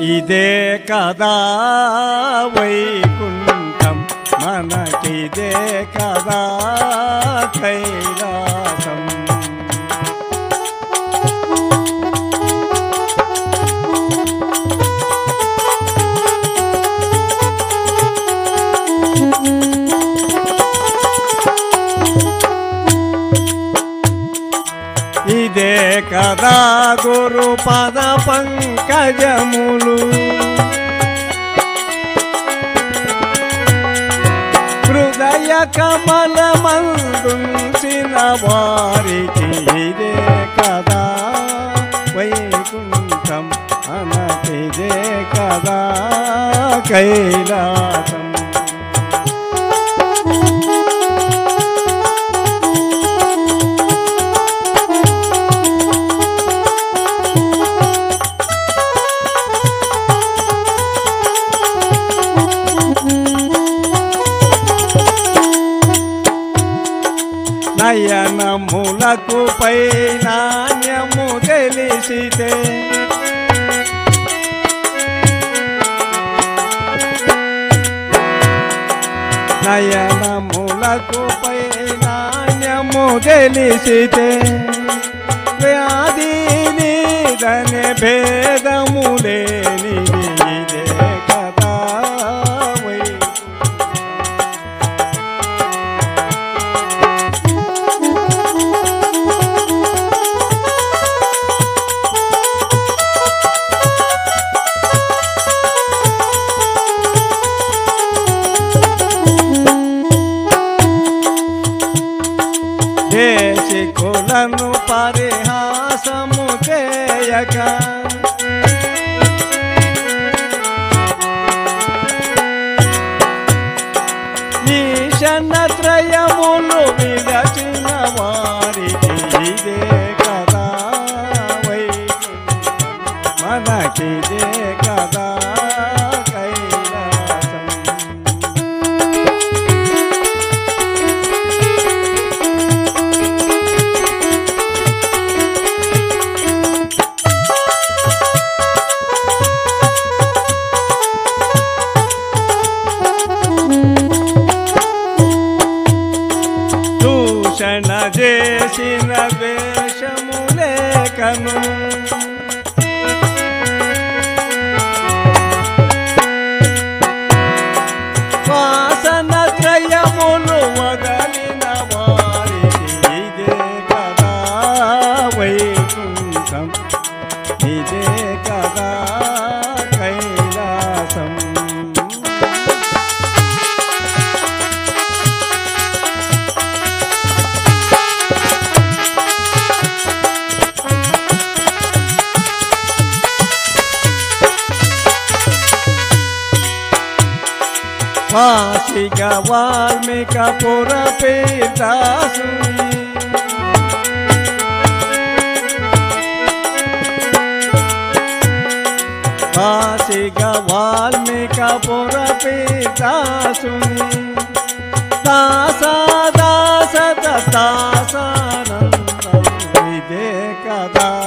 ఇదే కదా వైకుంఠం మనకిదే కదా కైలాసం ఇదే కదా గురు పద పంకజములు హృదయ కమల మందుంచిన వారికి ఇదే కదా వైకుంఠం అనకిదే కదా కైలాసం నయనములకు పై నాణ్యము తెలిసితే నయనములకు పై నాణ్యము తెలిసితే వ్యాధి నీదనే భేదము లేని ఇదే కదా వైకుంఠం. దేశికులను పరిహాసము చేయక ఈశనత్రయములు విరచిన వారికి ఇదే కదా వైకుంఠం మనకిదే కదా కైలాసం దూషణ చేసిన వేషము లేఖను వాసన త్రయములు వదలిన వారికి ఇదే కదా వైకుంఠం ఇదే కదా కైలాసం వాసిక వాల్మీక పురపేదాసుని వాసిక వాల్మీక పురపేదాసుని దాసా దాస దాసానందం ఇదే కదా